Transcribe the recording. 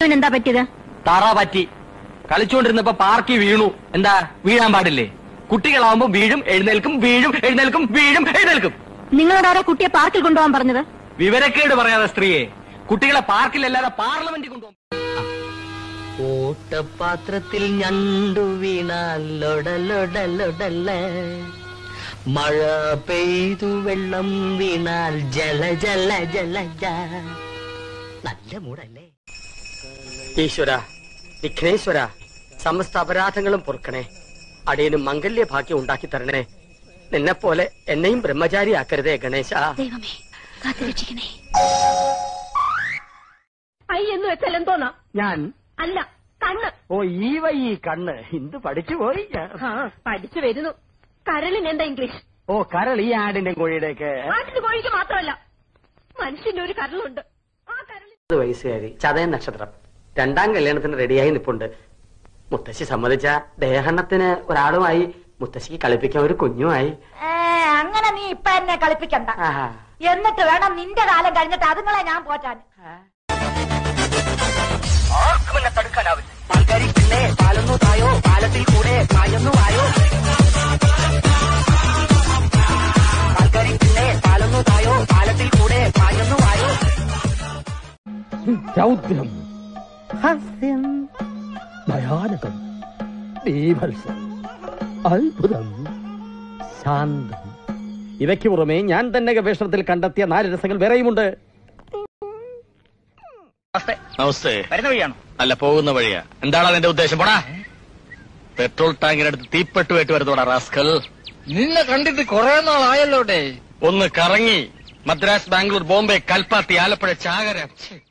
കുഞ്ഞുവിന് എന്താ പറ്റിയത് തറ പറ്റി കളിച്ചുകൊണ്ടിരുന്നപ്പോ പാർക്കി വീണു എന്താ വീഴാൻ പാടില്ലേ കുട്ടികളാവുമ്പോ വീഴും എഴുന്നേൽക്കും വീഴും എഴുന്നേൽക്കും വീഴും എഴുന്നേൽക്കും നിങ്ങളോട് ആരാ കുട്ടിയെ പാർക്കിൽ കൊണ്ടുപോകാൻ പറഞ്ഞത് വിവരക്കേട് പറയാതെ സ്ത്രീയെ കുട്ടികളെ പാർക്കിലല്ലാതെ പാർലമെന്റിൽ കൊണ്ടുപോകും ഓട്ടപാത്രത്തിൽ ഞണ്ടു വീണാൽ ലൊടലൊടലൊടല മഴ പെയ്തു വെള്ളം വീണാൽ ജല ജല ജല ജ. നല്ല മൂടല്ലേ ഈശ്വര വിഘ്നേശ്വര സമസ്ത അപരാധങ്ങളും പൊറുക്കണേ അടിയനും മംഗല്യ ഭാഗ്യം ഉണ്ടാക്കി തരണേ നിന്നെ പോലെ എന്നെയും ബ്രഹ്മചാരിയാക്കരുതേ ഗണേശ ദൈവമേ കാത്തുരക്ഷിക്കണേ ഐ എന്ന് വെച്ചാൽ എന്തോന്നാ ഞാൻ അല്ല കണ്ണ് ഓ ഈ വൈ ഈ കണ്ണ് ഇന്ത് പഠിച്ചു പോയി ഞാൻ. ആ പഠിച്ചു വരുന്നു കരളിന് എന്താ ഇംഗ്ലീഷ് ഓ കരൾ ഈ ആടിന്റെ കോഴിയുടെയൊക്കെ ആട്ടിന് കോഴിക്ക് മാത്രമല്ല മനുഷ്യന്റെ ഒരു കരളുണ്ട് ആ കരളിൽ പത്ത് വയസ്സുകാരി ചതയൻ നക്ഷത്രം രണ്ടാം കല്യാണത്തിന് റെഡിയായി നിപ്പുണ്ട് മുത്തശ്ശി സമ്മതിച്ച ദേഹണ്ണത്തിന് ഒരാളുമായി മുത്തശ്ശിക്ക് കളിപ്പിക്കാൻ ഒരു കുഞ്ഞുമായി ഏ, അങ്ങനെ നീ ഇപ്പൊ എന്നെ കളിപ്പിക്കണ്ട ആഹാ. എന്നിട്ട് വേണം നിന്റെ കാലം കഴിഞ്ഞിട്ട് അതുങ്ങളെ ഞാൻ പോറ്റാൻ ആർക്കും എന്നെ തടുക്കാനാവില്ല പാൽക്കാരി പിന്നെ പാലൊന്നു തായോ പാലത്തിൽ കൂടെ പായൊന്നു ആയോ പാൽക്കാരി പിന്നെ പാലൊന്നു തായോ പാലത്തിൽ കൂടെ പായൊന്നു ആയോ രൗദ്രം ഹാസ്യം ഭയാനകം ബീഭത്സം അത്ഭുതം ശാന്തം ഇവയ്ക്ക് പുറമെ ഞാൻ തന്നെ ഗവേഷണത്തിൽ കണ്ടെത്തിയ നാല് രസങ്ങൾ വേറെയുമുണ്ട് നമസ്തേ വരുന്ന വഴിയാണോ അല്ല പോകുന്ന വഴിയാ എന്താണ് അതിന്റെ ഉദ്ദേശം പോടാ പെട്രോൾ ടാങ്കിനടുത്ത് തീപ്പെട്ടുമായിട്ട് വരുന്നോടാ റാസ്കൽ നിന്നെ കണ്ടിട്ട് കുറെ നാളായല്ലോ ഡേ ഒന്ന് കറങ്ങി മദ്രാസ് ബാംഗ്ലൂർ ബോംബെ കൽപ്പാത്തി ആലപ്പുഴ ചാകര ഛെ,